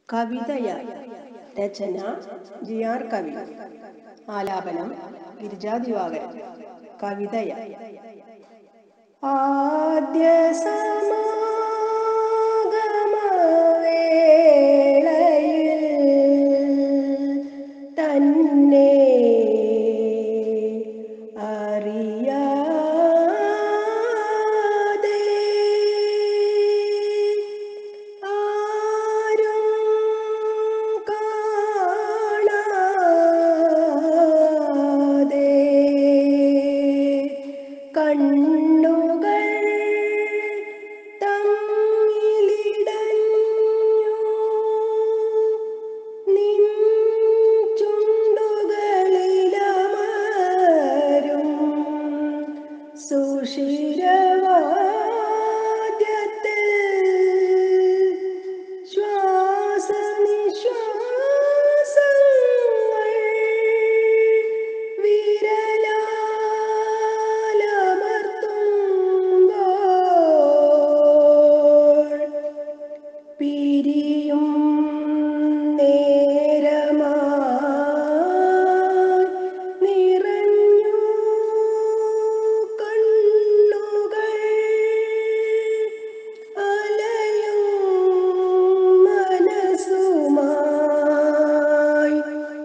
കവിതയ രചന G R കവി ആലാപനം ഗിരിജാ ദിവാകരൻ കവിതയ ആദ്യ സമാഗമവേളയിൽ തന്നെ അറിയാതെ ആരും കാണാതെ കണ്ണുകൾ തമ്മിലിടഞ്ഞു നിൻ ചുണ്ടുകളിലമരും സുഷിരവാദ്യത്തിൽ ശ്വാസനിശ്വാസങ്ങൾ വിരലാലമർത്തുമ്പോൾ പിരിയും നേരമായി നിറഞ്ഞു കണ്ണുകൾ അലയും മനസ്സുമായി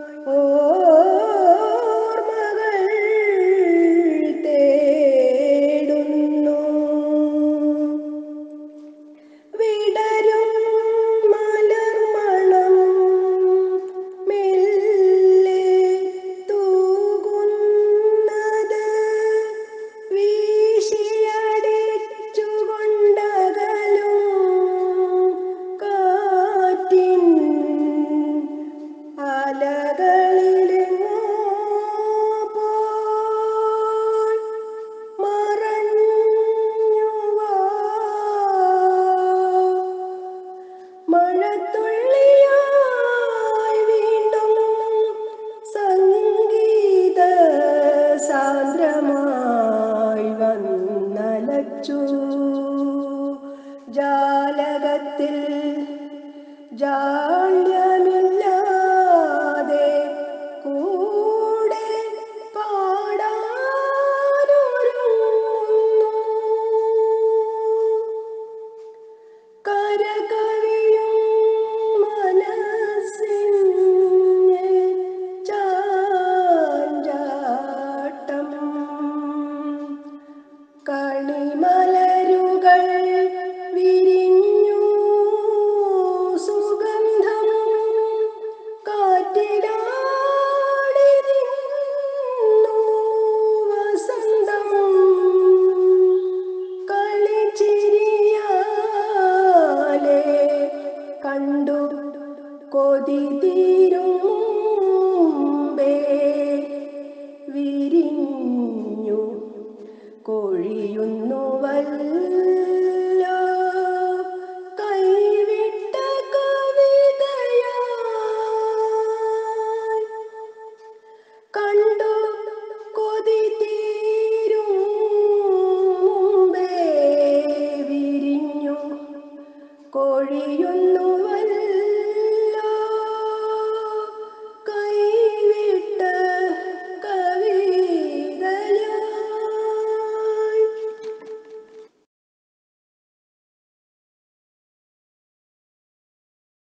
ഓർമ്മകൾ തേടുന്നു വിടരും മലർമണം മെല്ലെ തൂകുന്നത് വീശിയടിച്ചുകൊണ്ടകലും കാറ്റിൻ അലകളിലെങ്ങോ പോയി മഴത്തുള്ളിയായി വീണ്ടും സംഗീത സാന്ദ്രമായി വന്നലച്ചു ജാലകത്തിൽ ജാള്യമില്ലാതെ കൂടെ പാടാനൊരുങ്ങുന്നു കരകവിയും മനസ്സിന് ചാഞ്ചാട്ടം കണിമലരുകൾ വിരിഞ്ഞു സുഗന്ധം കാറ്റിലാടി നിന്നു വസന്തം കളിച്ചിരിയാലെ കണ്ടു കൊതി തീരും